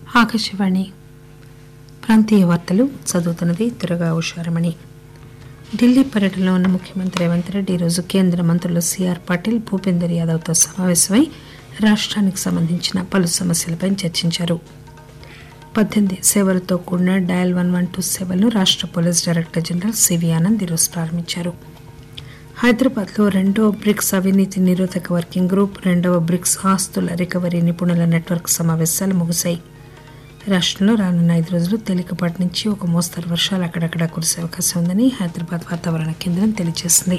ఆకాశవాణి ప్రాంతీయ వార్తలు చదువుతున్నది దురగా ఉషారమణి ఢిల్లీ పర్యటనలో ఉన్న ముఖ్యమంత్రి రేవంత్ రెడ్డి ఈరోజు కేంద్ర మంత్రులు సిఆర్ పాటిల్ భూపేందర్ యాదవ్తో సమావేశమై రాష్ట్రానికి సంబంధించిన పలు సమస్యలపై చర్చించారు పద్దెనిమిది సేవలతో కూడిన డయల్ వన్ వన్ టూ సేవలను రాష్ట్ర police director general CV Anand ఈరోజు ప్రారంభించారు హైదరాబాద్లో రెండో బ్రిక్స్ అవినీతి నిరోధక వర్కింగ్ గ్రూప్ రెండవ బ్రిక్స్ ఆస్తుల రికవరీ నిపుణుల నెట్వర్క్ సమావేశాలు ముగిశాయి రాష్ట్రంలో రానున్న ఐదు రోజులు తేలికపాటి నుంచి ఒక మోస్తరు వర్షాలు అక్కడక్కడా కురిసే అవకాశం ఉందని హైదరాబాద్ వాతావరణ కేంద్రం తెలియజేసింది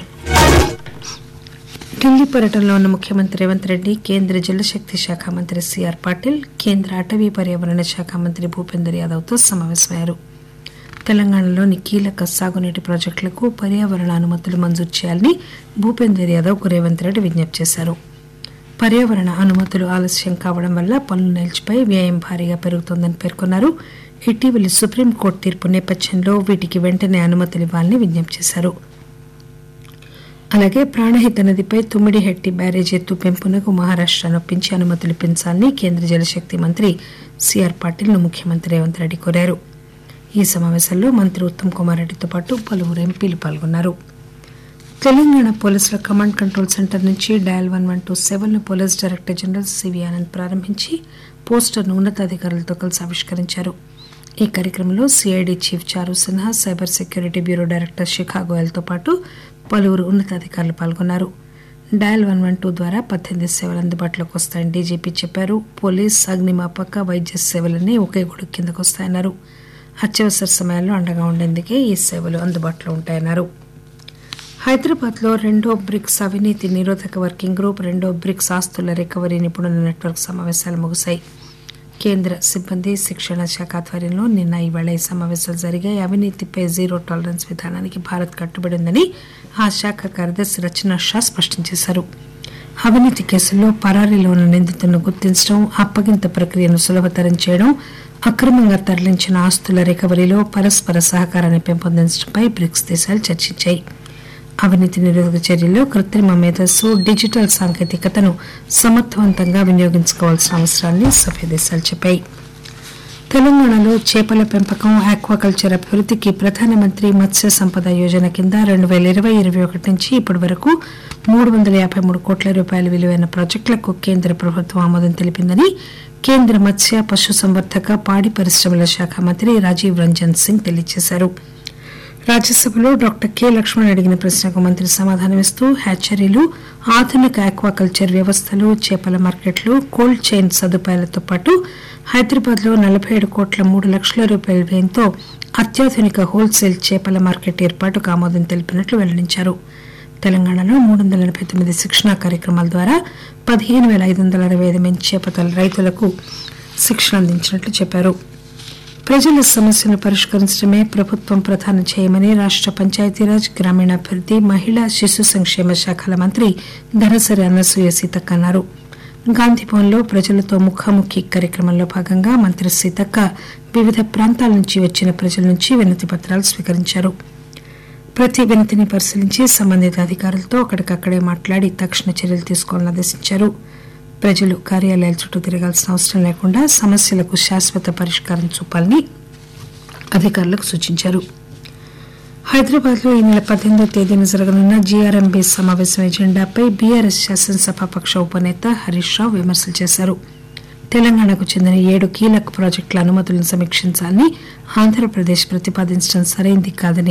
ఢిల్లీ పర్యటనలో ఉన్న ముఖ్యమంత్రి రేవంత్ రెడ్డి కేంద్ర జలశక్తి శాఖ మంత్రి సిఆర్ పాటిల్ కేంద్ర అటవీ పర్యావరణ శాఖ మంత్రి భూపేందర్ యాదవ్తో సమావేశమయ్యారు తెలంగాణలోని కీలక సాగునీటి ప్రాజెక్టులకు పర్యావరణ అనుమతులు మంజూరు చేయాలని భూపేందర్ యాదవ్కు రేవంత్ రెడ్డి విజ్ఞప్తి చేశారు పర్యావరణ అనుమతులు ఆలస్యం కావడం వల్ల పనులు నిలిచిపోయి వ్యయం భారీగా పెరుగుతోందని పేర్కొన్నారు ఇటీవలి సుప్రీంకోర్టు తీర్పు నేపథ్యంలో వీటికి వెంటనే అనుమతులు ఇవ్వాలని విజ్ఞప్తి చేశారు అలాగే ప్రాణహిత నదిపై తుమ్మిడిహెట్టి బ్యారేజ్ ఎత్తు పెంపునకు మహారాష్ట్ర నొప్పించి అనుమతులు పెంచాలని కేంద్ర జలశక్తి మంత్రి సిఆర్ పాటిల్ను ముఖ్యమంత్రి రేవంత్ రెడ్డి కోరారు ఈ సమావేశంలో మంత్రి ఉత్తమ్ కుమార్ రెడ్డితో పాటు పలువురు ఎంపీలు పాల్గొన్నారు తెలంగాణ పోలీసుల కమాండ్ కంట్రోల్ సెంటర్ నుంచి dial one one two seven police director general CV Anand ప్రారంభించి పోస్టర్ను ఉన్నతాధికారులతో కలిసి ఆవిష్కరించారు ఈ కార్యక్రమంలో CID chief Charu Sinha cyber security bureau director Shikha గోయల్తో పాటు పలువురు ఉన్నతాధికారులు పాల్గొన్నారు డయల్ వన్ వన్ టూ ద్వారా పద్దెనిమిది సేవలు అందుబాటులోకి వస్తాయని డీజీపీ చెప్పారు పోలీస్ అగ్నిమాపక వైద్య సేవలన్నీ ఒకే గొడుగు కిందకు వస్తాయన్నారు అత్యవసర సమయాల్లో అండగా ఉండేందుకే ఈ సేవలు అందుబాటులో ఉంటాయన్నారు హైదరాబాద్లో రెండో బ్రిక్స్ అవినీతి నిరోధక వర్కింగ్ గ్రూప్ రెండో బ్రిక్స్ ఆస్తుల రికవరీ నిపుణుల నెట్వర్క్ సమావేశాలు ముగిశాయి కేంద్ర సిబ్బంది శిక్షణ శాఖ ఆధ్వర్యంలో నిన్న ఈవేళ ఈ సమావేశాలు జరిగాయి అవినీతిపై జీరో టాలరెన్స్ విధానానికి భారత్ కట్టుబడి ఉందని ఆ శాఖ కార్యదర్శి రచనా షా స్పష్టం చేశారు అవినీతి కేసుల్లో పరారీలో ఉన్న నిందితులను గుర్తించడం అప్పగింత ప్రక్రియను సులభతరం చేయడం అక్రమంగా తరలించిన ఆస్తుల రికవరీలో పరస్పర సహకారాన్ని పెంపొందించడంపై బ్రిక్స్ దేశాలు చర్చించాయి అవినీతి నిరోధక చర్యల్లో కృత్రిమ మేధస్సు డిజిటల్ సాంకేతికతను సమర్థవంతంగా వినియోగించుకోవాల్సిన అవసరాన్ని సభ్య దేశాలు చెప్పాయి తెలంగాణలో చేపల పెంపకం ఆక్వాకల్చర్ అభివృద్ధికి ప్రధానమంత్రి మత్స్య సంపద యోజన కింద రెండు పేల ఇరవై ఇరవై ఒకటి నుంచి ఇప్పటి వరకు మూడు వందల యాభై మూడు కోట్ల రూపాయల విలువైన ప్రాజెక్టులకు కేంద్ర ప్రభుత్వం ఆమోదం తెలిపిందని కేంద్ర మత్స్య పశుసంవర్ధక పాడి పరిశ్రమల శాఖ మంత్రి రాజీవ్ రంజన్ సింగ్ తెలియజేశారు రాజ్యసభలో డాక్టర్ కె లక్ష్మణ్ అడిగిన ప్రశ్నకు మంత్రి సమాధానమిస్తూ హ్యాచరీలు ఆధునిక ఆక్వాకల్చర్ వ్యవస్థలు చేపల మార్కెట్లు కోల్డ్ చైన్ సదుపాయాలతో పాటు హైదరాబాద్లో నలభై ఏడు కోట్ల మూడు లక్షల రూపాయల వ్యయంతో అత్యాధునిక హోల్సేల్ చేపల మార్కెట్ ఏర్పాటుకు ఆమోదం తెలిపినట్లు వెల్లడించారు తెలంగాణలో మూడు వందల ఎనభై తొమ్మిది శిక్షణా కార్యక్రమాల ద్వారా పదిహేను వేల ఐదు వందల అరవై ఐదు మంది చేపల రైతులకు శిక్షణ అందించినట్లు చెప్పారు ప్రజల సమస్యలను పరిష్కరించడమే ప్రభుత్వం ప్రధాన చేయమని రాష్ట పంచాయతీరాజ్ గ్రామీణాభివృద్ది మహిళా శిశు సంక్షేమ శాఖల మంత్రి ధనసరి అన్నసూయ సీతక్క అన్నారు గాంధీభవన్లో ప్రజలతో ముఖాముఖి కార్యక్రమంలో భాగంగా మంత్రి సీతక్క వివిధ ప్రాంతాల నుంచి వచ్చిన ప్రజల నుంచి వినతి పత్రాలు స్వీకరించారు ప్రతి వినతిని పరిశీలించి సంబంధిత అధికారులతో అక్కడికక్కడే మాట్లాడి తక్షణ చర్యలు తీసుకోవాలని ఆదేశించారు ప్రజలు కార్యాలయాల చుట్టూ తిరగాల్సిన అవసరం లేకుండా సమస్యలకు శాశ్వత పరిష్కారం చూపాలని అధికారులకు సూచించారు హైదరాబాద్ లో ఈ నెల పద్దెనిమిదో తేదీన జరగనున్న జీఆర్ఎంబీ సమావేశం ఎజెండాపై బీఆర్ఎస్ శాసనసభాపక్ష ఉపనేత హరీష్ రావు విమర్శలు చేశారు తెలంగాణకు చెందిన ఏడు కీలక ప్రాజెక్టుల అనుమతులను సమీక్షించాలని ఆంధ్రప్రదేశ్ ప్రతిపాదించడం సరైంది కాదని